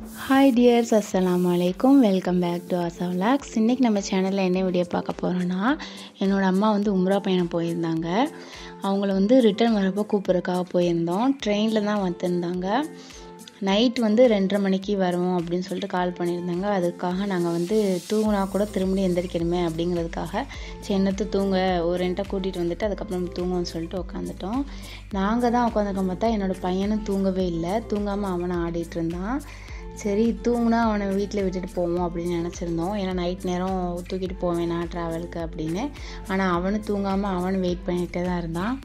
hi dears அஸ்ஸலாமு அலைக்கும் welcome back to Aasa vlogs இன்றைக்கி நம்ம சேனலில் என்ன வீடியோ பார்க்க போகிறோன்னா என்னோடய அம்மா வந்து உம்ரா பயணம் போயிருந்தாங்க அவங்கள வந்து ரிட்டர்ன் வரப்போ கூப்பிட்றதுக்காக போயிருந்தோம் ட்ரெயினில் தான் வந்திருந்தாங்க நைட் வந்து ரெண்டரை மணிக்கு வரோம் அப்படின்னு சொல்லிட்டு கால் பண்ணியிருந்தாங்க அதுக்காக நாங்கள் வந்து தூங்கினா கூட திரும்பி எந்திரிக்கணுமே அப்படிங்கிறதுக்காக சரி என்னத்து தூங்க ஒரு ரெண்டை கூட்டிகிட்டு வந்துட்டு அதுக்கப்புறம் தூங்குவோம்னு சொல்லிட்டு உட்காந்துட்டோம் நாங்கள் தான் உட்காந்துருக்கோம் பார்த்தா என்னோடய பையனும் தூங்கவே இல்லை தூங்காமல் அவனை ஆடிட்டு இருந்தான் சரி தூங்குனா அவனை வீட்டில் விட்டுட்டு போவோம் அப்படின்னு நினச்சிருந்தோம் ஏன்னா நைட் நேரம் தூக்கிட்டு போவேனா ட்ராவலுக்கு அப்படின்னு ஆனால் அவனும் தூங்காமல் அவனும் வெயிட் பண்ணிகிட்டே தான் இருந்தான்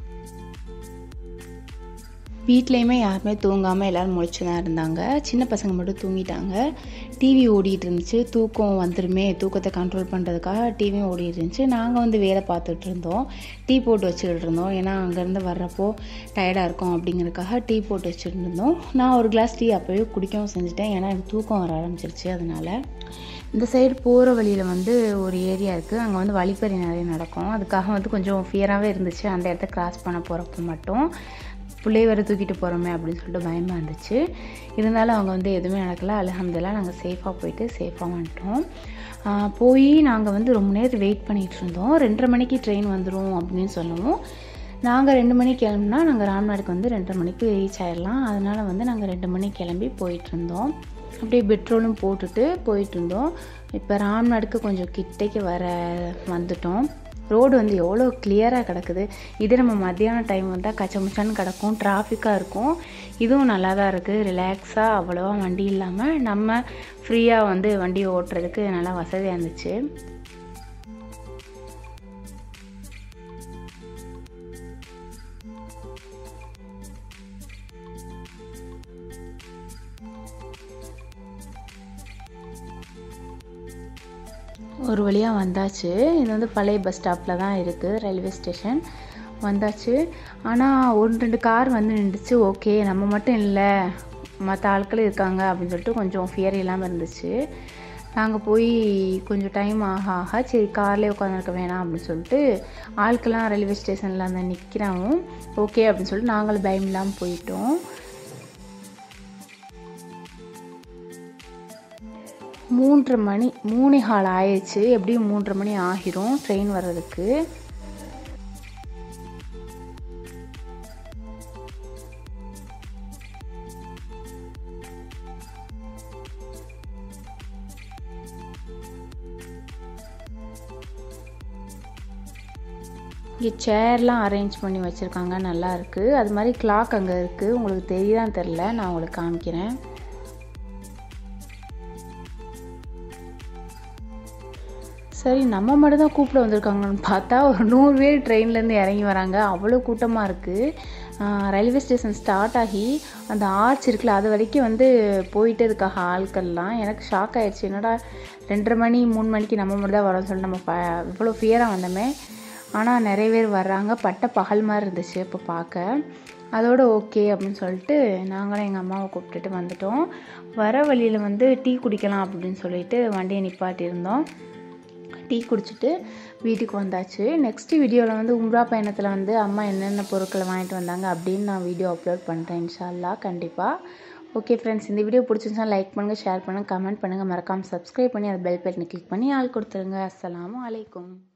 வீட்லேயுமே யாருமே தூங்காமல் எல்லோரும் முழிச்சு தான் இருந்தாங்க சின்ன பசங்க மட்டும் தூங்கிட்டாங்க டிவி ஓடிட்டு இருந்துச்சு தூக்கம் வந்துருமே தூக்கத்தை கண்ட்ரோல் பண்ணுறதுக்காக டிவியும் ஓடிட்டு இருந்துச்சு நாங்கள் வந்து வேலை பார்த்துட்டு இருந்தோம் டீ போட்டு வச்சுக்கிட்டு இருந்தோம் ஏன்னா அங்கேருந்து வர்றப்போ டயர்டாக இருக்கும் அப்படிங்கிறதுக்காக டீ போட்டு வச்சுட்டு இருந்தோம் நான் ஒரு கிளாஸ் டீ அப்போவே குடிக்கவும் செஞ்சுட்டேன் ஏன்னா எனக்கு தூக்கம் வர ஆரம்பிச்சிருச்சு அதனால் இந்த சைடு போகிற வழியில் வந்து ஒரு ஏரியா இருக்குது அங்கே வந்து வழிப்பறி நிறைய நடக்கும் அதுக்காக வந்து கொஞ்சம் ஃபியராகவே இருந்துச்சு அந்த இடத்த கிராஸ் பண்ண போகிறப்போ மட்டும் பிள்ளைய வேறு தூக்கிட்டு போகிறோமே அப்படின்னு சொல்லிட்டு பயமாக இருந்துச்சு இருந்தாலும் அவங்க வந்து எதுவுமே நடக்கலை அலமதுல்லாம் நாங்கள் சேஃபாக போயிட்டு சேஃபாக வந்துட்டோம் போய் நாங்கள் வந்து ரொம்ப நேரம் வெயிட் பண்ணிகிட்டு இருந்தோம் ரெண்டரை மணிக்கு ட்ரெயின் வந்துடும் அப்படின்னு சொல்லவும் நாங்கள் ரெண்டு மணிக்கு கிளம்புனா நாங்கள் ராம்நாடுக்கு வந்து ரெண்டரை மணிக்கு ரீச் ஆயிடலாம் அதனால் வந்து நாங்கள் ரெண்டு மணிக்கு கிளம்பி போயிட்டு இருந்தோம் அப்படியே பெட்ரோலும் போட்டுட்டு போயிட்டு இருந்தோம் இப்போ ராம்நாடுக்கு கொஞ்சம் கிட்டேக்கு வர வந்துட்டோம் ரோடு வந்து எவ்வளோ கிளியராக கிடக்குது இது நம்ம மத்தியான டைம் வந்தால் கச்சமுச்சான்னு கிடக்கும் டிராஃபிக்காக இருக்கும் இதுவும் நல்லா தான் இருக்குது ரிலாக்ஸாக அவ்வளோவா வண்டி இல்லாமல் நம்ம ஃப்ரீயாக வந்து வண்டி ஓட்டுறதுக்கு நல்லா வசதியாக இருந்துச்சு ஒரு வழியாக வந்தாச்சு இது வந்து பழைய பஸ் ஸ்டாப்பில் தான் இருக்குது ரயில்வே ஸ்டேஷன் வந்தாச்சு ஆனால் ஒன்று ரெண்டு கார் வந்து நின்றுச்சு ஓகே நம்ம மட்டும் இல்லை மற்ற ஆட்களும் இருக்காங்க அப்படின்னு சொல்லிட்டு கொஞ்சம் ஃபியர் இல்லாமல் இருந்துச்சு நாங்கள் போய் கொஞ்சம் டைம் ஆக ஆக சரி கார்லேயே உட்காந்துருக்க வேணாம் அப்படின்னு சொல்லிட்டு ஆட்கள்லாம் ரயில்வே ஸ்டேஷனில் அந்த நிற்கிறாவும் ஓகே அப்படின்னு சொல்லிட்டு நாங்களும் பயம் இல்லாமல் போயிட்டோம் மூன்றரை மணி மூணே கால் ஆயிடுச்சு எப்படியும் மூன்றரை மணி ஆகிரும் ட்ரெயின் வர்றதுக்கு இங்கே சேர்லாம் அரேஞ்ச் பண்ணி வச்சுருக்காங்க நல்லா இருக்குது அது மாதிரி கிளாக் அங்கே இருக்குது உங்களுக்கு தெரியுதான்னு தெரில நான் உங்களுக்கு காமிக்கிறேன் சரி நம்ம மட்டும் தான் கூப்பிட வந்திருக்காங்கன்னு பார்த்தா ஒரு நூறு பேர் ட்ரெயின்லேருந்து இறங்கி வராங்க அவ்வளோ கூட்டமாக இருக்குது ரயில்வே ஸ்டேஷன் ஸ்டார்ட் ஆகி அந்த ஆர்ச் இருக்குல்ல அது வரைக்கும் வந்து போயிட்டு இருக்காக ஆட்கள்லாம் எனக்கு ஷாக் ஆகிடுச்சு என்னடா ரெண்டரை மணி மூணு மணிக்கு நம்ம மட்டும் தான் வரோம்னு சொல்லிட்டு நம்ம ப இவ்வளோ ஃபியராக வந்தோமே ஆனால் நிறைய பேர் வர்றாங்க பட்ட பகல் மாதிரி இருந்துச்சு இப்போ பார்க்க அதோட ஓகே அப்படின்னு சொல்லிட்டு நாங்களும் எங்கள் அம்மாவை கூப்பிட்டுட்டு வந்துட்டோம் வர வழியில் வந்து டீ குடிக்கலாம் அப்படின்னு சொல்லிட்டு வண்டியை நிப்பாட்டியிருந்தோம் டீ குடிச்சிட்டு வீட்டுக்கு வந்தாச்சு நெக்ஸ்ட் வீடியோவில் வந்து உம்ரா பயணத்தில் வந்து அம்மா என்னென்ன பொருட்களை வாங்கிட்டு வந்தாங்க அப்படின்னு நான் வீடியோ அப்லோட் பண்ணுறேன் இன்ஷால்லா கண்டிப்பாக ஓகே ஃப்ரெண்ட்ஸ் இந்த வீடியோ பிடிச்சிருந்துச்சா லைக் பண்ணுங்கள் ஷேர் பண்ணுங்கள் கமெண்ட் பண்ணுங்கள் மறக்காமல் சப்ஸ்கிரைப் பண்ணி அதை பெல் பட்டனை கிளிக் பண்ணி ஆள் கொடுத்துருங்க அஸ்லாம் அலைக்கும்